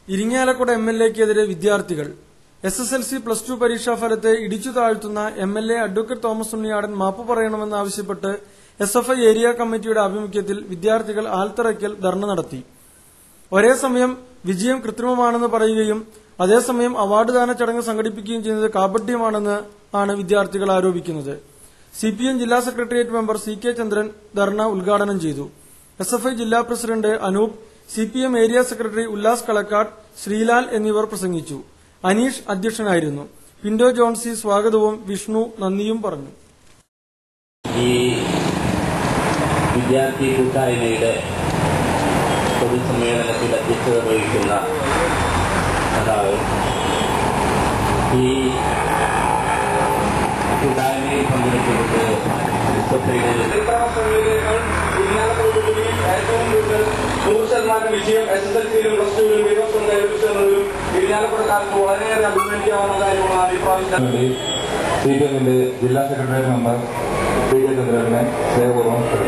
Irinjalakuda M L എക്കെതിരെ വിദ്യാർത്ഥികൾ S S L C plus two പരീക്ഷാ ഫലത്തെ ഇടിച്ചു താഴ്ത്തുന്ന M L A advocate Thomas Unniyadan മാപ്പ് പറയണമെന്നാവശ്യപ്പെട്ട് എസ് എഫ് ഐ ഏരിയ കമ്മിറ്റിയുടെ ആഭിമുഖ്യത്തിൽ വിദ്യാർത്ഥികൾ ആൽത്തറയ്ക്കൽ ധർണ നടത്തി ഒരേ സമയം വിജയം കൃത്രിമമാണെന്ന് പറയുകയും അതേസമയം അവാർഡ് ദാന ചടങ്ങ് സംഘടിപ്പിക്കുകയും ചെയ്യുന്നത് കാപട്യമാണെന്ന് ആണ് വിദ്യാർത്ഥികൾ ആരോപിക്കുന്നത് സി പി എം ജില്ലാ secretariat member C K Chandran dharna ഉദ്ഘാടനം ചെയ്തു എസ് എഫ് ഐ ജില്ലാ president Anoop C P M area secretary Ullas Kalakkad Sreelal എന്നിവർ പ്രസംഗിച്ചു അനീഷ് അധ്യക്ഷനായിരുന്നു പിന്റോ ജോൺസി സ്വാഗതവും വിഷ്ണു നന്ദിയും പറഞ്ഞു ഈ വിദ്യാർത്ഥി കൂട്ടായ്മയുടെ പൊതുസമ്മേളനത്തിൽ അധ്യക്ഷത വഹിക്കുന്ന നേതാവ് ഈ കൂട്ടായ്മയിൽ പങ്കെടുത്തുകൊണ്ട് സഭയുടെ ഏറ്റവും കൂടുതൽ നൂറ് ശതമാനം വിജയം എസ് എസ് എൽ സിയിലും പ്ലസ് ടുവിലും വിദ്യാഭ്യാസം കൈവരിച്ചെന്നതും ഇരിഞ്ഞാലക്കുടക്കാർക്ക് വളരെയേറെ അഭിമാനിക്കാവുന്ന കാര്യമാണ് ഇപ്രാവശ്യം സി പി എമ്മിന്റെ ജില്ലാ സെക്രട്ടറി മെമ്പർ പി കെ ചന്ദ്രനെ സ്നേഹപൂർവ്വം ക്ഷണിക്കുന്നു